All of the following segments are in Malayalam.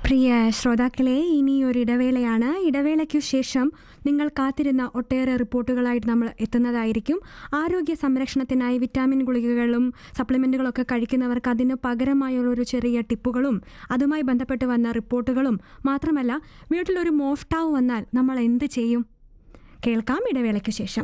പ്രിയ ശ്രോതാക്കളെ ഇനി ഒരു ഇടവേളയാണ് ഇടവേളയ്ക്കു ശേഷം നിങ്ങൾ കാത്തിരുന്ന ഒട്ടേറെ റിപ്പോർട്ടുകളായിട്ട് നമ്മൾ എത്തുന്നതായിരിക്കും ആരോഗ്യ സംരക്ഷണത്തിനായി വിറ്റാമിൻ ഗുളികകളും സപ്ലിമെൻറ്റുകളൊക്കെ കഴിക്കുന്നവർക്ക് അതിന് പകരമായുള്ള ഒരു ചെറിയ ടിപ്പുകളും അതുമായി ബന്ധപ്പെട്ട് വന്ന റിപ്പോർട്ടുകളും മാത്രമല്ല വീട്ടിലൊരു മോഷ്ടാവ് വന്നാൽ നമ്മൾ എന്ത് ചെയ്യും കേൾക്കാം ഇടവേളയ്ക്ക് ശേഷം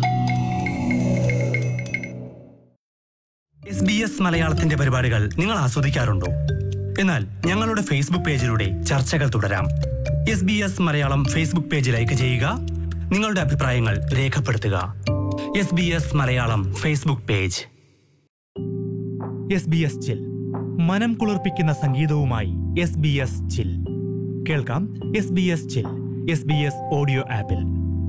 എസ് ബി എസ് മലയാളത്തിന്റെ പരിപാടികൾ നിങ്ങൾ ആസ്വദിക്കാറുണ്ടോ എന്നാൽ ഞങ്ങളുടെ ഫേസ്ബുക്ക് പേജിലൂടെ ചർച്ചകൾ തുടരാം S B S Malayalam Facebook page like ചെയ്യുക നിങ്ങളുടെ അഭിപ്രായങ്ങൾ രേഖപ്പെടുത്തുക S B S Malayalam Facebook page S B S chill മനം കുളിർപ്പിക്കുന്ന സംഗീതവുമായി എസ് ബി എസ് ചിൽ കേൾക്കാം S B S chill S B S audio ആപ്പിൽ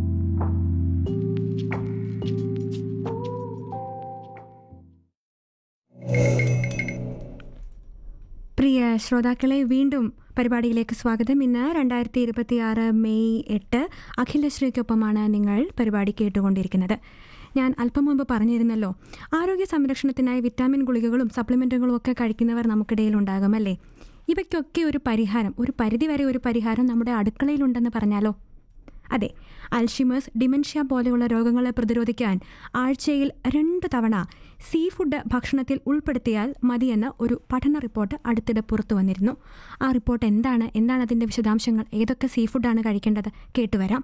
പ്രിയ ശ്രോതാക്കളെ വീണ്ടും പരിപാടിയിലേക്ക് സ്വാഗതം ഇന്ന് രണ്ടായിരത്തി ഇരുപത്തി ആറ് മെയ് എട്ട് അഖിലശ്രീക്കൊപ്പമാണ് നിങ്ങൾ പരിപാടി കേട്ടുകൊണ്ടിരിക്കുന്നത് ഞാൻ അല്പം മുമ്പ് പറഞ്ഞിരുന്നല്ലോ ആരോഗ്യ സംരക്ഷണത്തിനായി വിറ്റാമിൻ ഗുളികകളും സപ്ലിമെൻറ്റുകളും ഒക്കെ കഴിക്കുന്നവർ നമുക്കിടയിൽ ഉണ്ടാകും അല്ലേ ഇവയ്ക്കൊക്കെ ഒരു പരിഹാരം ഒരു പരിധിവരെ ഒരു പരിഹാരം നമ്മുടെ അടുക്കളയിലുണ്ടെന്ന് പറഞ്ഞാലോ അതെ അൽഷിമേഴ്സ് ഡിമെൻഷ്യ പോലെയുള്ള രോഗങ്ങളെ പ്രതിരോധിക്കാൻ ആഴ്ചയിൽ രണ്ട് തവണ സീ ഫുഡ് ഭക്ഷണത്തിൽ ഉൾപ്പെടുത്തിയാൽ മതിയെന്ന ഒരു പഠന റിപ്പോർട്ട് അടുത്തിടെ പുറത്തു വന്നിരുന്നു ആ റിപ്പോർട്ട് എന്താണ് എന്താണ് അതിൻ്റെ വിശദാംശങ്ങൾ ഏതൊക്കെ സീ ഫുഡാണ് കഴിക്കേണ്ടത് കേട്ടുവരാം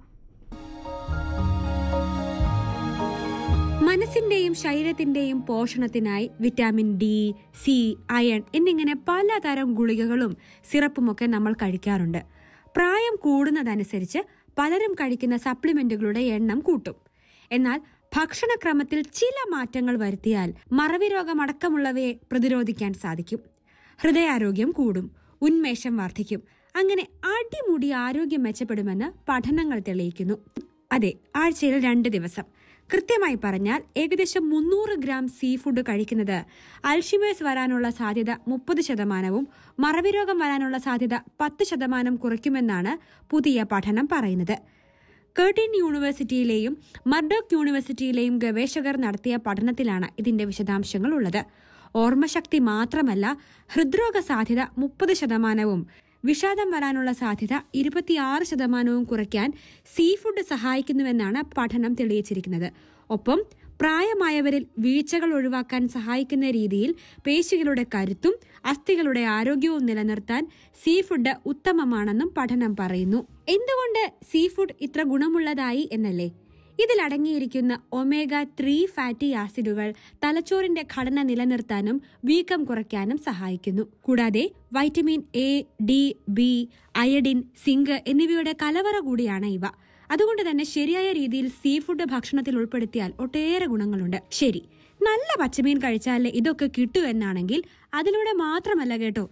മനസ്സിന്റെയും ശരീരത്തിന്റെയും പോഷണത്തിനായി വിറ്റാമിൻ ഡി സി അയൺ എന്നിങ്ങനെ പലതരം ഗുളികകളും സിറപ്പുമൊക്കെ നമ്മൾ കഴിക്കാറുണ്ട് പ്രായം കൂടുന്നതനുസരിച്ച് പലരും കഴിക്കുന്ന സപ്ലിമെന്റുകളുടെ എണ്ണം കൂട്ടും എന്നാൽ ഭക്ഷണക്രമത്തിൽ ചില മാറ്റങ്ങൾ വരുത്തിയാൽ മറവി രോഗമടക്കമുള്ളവയെ പ്രതിരോധിക്കാൻ സാധിക്കും ഹൃദയാരോഗ്യം കൂടും ഉന്മേഷം വർദ്ധിക്കും അങ്ങനെ അടിമുടി ആരോഗ്യം മെച്ചപ്പെടുമെന്ന് പഠനങ്ങൾ തെളിയിക്കുന്നു അതെ ആഴ്ചയിൽ രണ്ട് ദിവസം കൃത്യമായി പറഞ്ഞാൽ ഏകദേശം മുന്നൂറ് ഗ്രാം സീ ഫുഡ് കഴിക്കുന്നത് അൽഷിമേഴ്സ് വരാനുള്ള സാധ്യത മുപ്പത് ശതമാനവും മറവി രോഗം വരാനുള്ള സാധ്യത പത്ത് ശതമാനം കുറയ്ക്കുമെന്നാണ് പുതിയ പഠനം പറയുന്നത് കേർട്ടിൻ യൂണിവേഴ്സിറ്റിയിലെയും മർഡോക്ക് യൂണിവേഴ്സിറ്റിയിലെയും ഗവേഷകർ നടത്തിയ പഠനത്തിലാണ് ഇതിന്റെ വിശദാംശങ്ങൾ ഉള്ളത് ഓർമ്മശക്തി മാത്രമല്ല ഹൃദ്രോഗ സാധ്യത മുപ്പത് ശതമാനവും വിഷാദം വരാനുള്ള സാധ്യത ഇരുപത്തിയാറ് ശതമാനവും കുറയ്ക്കാൻ സീ ഫുഡ് സഹായിക്കുന്നുവെന്നാണ് പഠനം തെളിയിച്ചിരിക്കുന്നത് ഒപ്പം പ്രായമായവരിൽ വീഴ്ചകൾ ഒഴിവാക്കാൻ സഹായിക്കുന്ന രീതിയിൽ പേശികളുടെ കരുത്തും അസ്ഥികളുടെ ആരോഗ്യവും നിലനിർത്താൻ സീ ഫുഡ് ഉത്തമമാണെന്നും പഠനം പറയുന്നു എന്തുകൊണ്ട് സീ ഫുഡ് ഇത്ര ഗുണമുള്ളതായി എന്നല്ലേ ഇതിലടങ്ങിയിരിക്കുന്ന ഒമേഗ ത്രീ ഫാറ്റി ആസിഡുകൾ തലച്ചോറിന്റെ ഘടന നിലനിർത്താനും വീക്കം കുറയ്ക്കാനും സഹായിക്കുന്നു കൂടാതെ vitamin A D B iodine zinc എന്നിവയുടെ കലവറ കൂടിയാണ് ഇവ അതുകൊണ്ട് തന്നെ ശരിയായ രീതിയിൽ സീ ഫുഡ് ഭക്ഷണത്തിൽ ഉൾപ്പെടുത്തിയാൽ ഒട്ടേറെ ഗുണങ്ങളുണ്ട് ശരി നല്ല പച്ചമീൻ കഴിച്ചാലേ ഇതൊക്കെ കിട്ടൂ എന്നാണെങ്കിൽ അതിലൂടെ മാത്രമല്ല കേട്ടോ